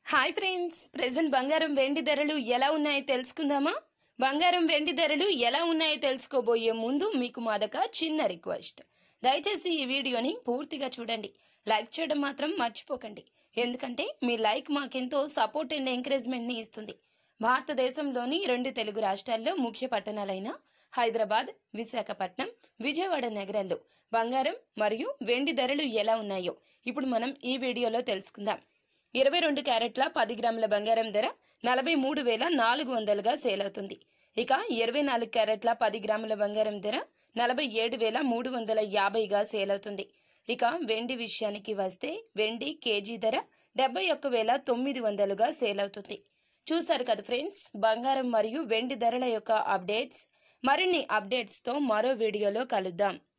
hi friends present బంగారం వెండి ధరలు ఎలా ఉన్నాయో తెలుసుకుందామా బంగారం వెండి ధరలు ఎలా ఉన్నాయో తెలుసుకోబోయే ముందు మీకు మాదొక చిన్న రిక్వెస్ట్ దయచేసి ఈ వీడియోని పూర్తిగా చూడండి లైక్ చేయడం మాత్రం మర్చిపోకండి ఎందుకంటే మీ లైక్ మాకెంతో సపోర్ట్ అండ్ ఎంకరేజ్మెంట్ ని ఇస్తుంది భారతదేశంలోని రెండు తెలుగు రాష్ట్రాల్లో ముఖ్య పట్టణాలైన హైదరాబాద్ విశాఖపట్నం విజయవాడ నగరాల్లో బంగారం మరియు వెండి ధరలు ఎలా ఉన్నాయో ఇప్పుడు మనం ఈ వీడియోలో తెలుసుకుందాం ఇరవై రెండు క్యారెట్ల పది గ్రాముల బంగారం ధర నలభై మూడు వేల నాలుగు వందలుగా సేల్ అవుతుంది ఇక ఇరవై నాలుగు క్యారెట్ల పది గ్రాముల బంగారం ధర నలభై ఏడు వేల మూడు వందల యాభైగా సేల్ అవుతుంది ఇక వెండి విషయానికి వస్తే వెండి కేజీ ధర డెబ్బై ఒక్క వేల తొమ్మిది వందలుగా సేల్ అవుతుంది చూశారు కదా ఫ్రెండ్స్ బంగారం మరియు వెండి ధరల యొక్క అప్డేట్స్ మరిన్ని అప్డేట్స్తో మరో వీడియోలో కలుద్దాం